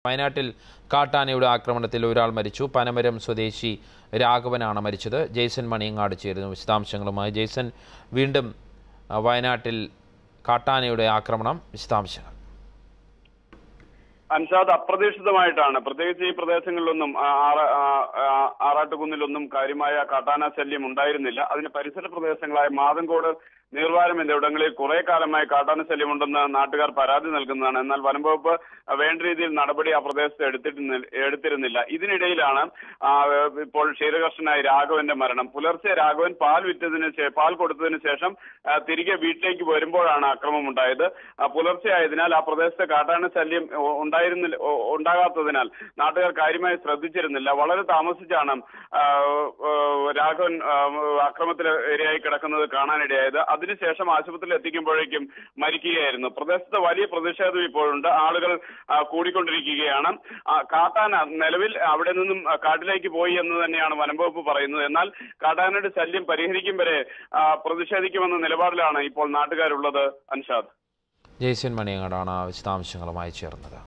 വയനാട്ടിൽ കാട്ടാനയുടെ ആക്രമണത്തിൽ ഒരാൾ മരിച്ചു പനമരം സ്വദേശി രാഘവനാണ് മരിച്ചത് ജെയ്സൺ മണിയങ്ങാട് ചേരുന്നു വിശദാംശങ്ങളുമായി ജെയ്സൺ വീണ്ടും ആ, വയനാട്ടിൽ കാട്ടാനയുടെ ആക്രമണം വിശദാംശങ്ങൾ അൻഷാദ് അപ്രതീക്ഷിതമായിട്ടാണ് പ്രത്യേകിച്ച് ഈ പ്രദേശങ്ങളിലൊന്നും ആ, ആറ- ആ, ആ, ആറാട്ടുകുന്നിലൊന്നും കാര്യമായ കാട്ടാന ശല്യം ഉണ്ടായിരുന്നില്ല അതിന് പരിസര പ്രദേശങ്ങളായ മാതങ്കോട് നീർവാരം എന്നിവിടങ്ങളിൽ കുറെ കാലമായി കാട്ടാന ശല്യമുണ്ടെന്ന് നാട്ടുകാർ പരാതി നൽകുന്നതാണ് എന്നാൽ വനം വകുപ്പ് വേണ്ട രീതിയിൽ നടപടി ആ പ്രദേശത്ത് എടുത്തിരുന്നില്ല എടുത്തിരുന്നില്ല ഇതിനിടയിലാണ് ആ, ഇപ്പോൾ ക്ഷീരകർഷനായ രാഘവന്റെ മരണം പുലർച്ചെ രാഘവൻ പാൽ വിറ്റതിന് ശേ- പാൽ കൊടുത്തതിന് ശേഷം ആ, തിരികെ വീട്ടിലേക്ക് വരുമ്പോഴാണ് അക്രമം ഉണ്ടായത് ആ, പുലർച്ചെ ആയതിനാൽ ആ പ്രദേശത്ത് കാട്ടാന ശല്യം ഉ- ഉണ്ടായിരുന്നില്ല ഉ- ഉണ്ടാകാത്തതിനാൽ നാട്ടുകാർ കാര്യമായി ശ്രദ്ധിച്ചിരുന്നില്ല വളരെ താമസിച്ചാണ് ആ, ആ, രാഘവൻ ആ, അക്രമത്തിൽ ഇരയായി കിടക്കുന്നത് കാണാനിടയായത് അതിനുശേഷം ആശുപത്രിയിൽ എത്തിക്കുമ്പോഴേക്കും മരിക്കുകയായിരുന്നു പ്രദേശത്ത് വലിയ പ്രതിഷേധം ഇപ്പോഴുണ്ട് ആളുകൾ ആ, കൂടിക്കൊണ്ടിരിക്കുകയാണ് ആ, കാട്ടാന നിലവിൽ അവിടെ നിന്നും ആ, കാട്ടിലേക്ക് പോയി എന്ന് തന്നെയാണ് വനംവകുപ്പ് പറയുന്നത് എന്നാൽ കാട്ടാനയുടെ ശല്യം പരിഹരിക്കും വരെ ആ, പ്രതിഷേധിക്കുമെന്ന നിലപാടിലാണ് ഇപ്പോൾ നാട്ടുകാരുള്ളത് അൻഷാദ് ജെയ്സൺ മണിയങ്ങാടാണ് വിശദാംശങ്ങളുമായി ചേർന്നത്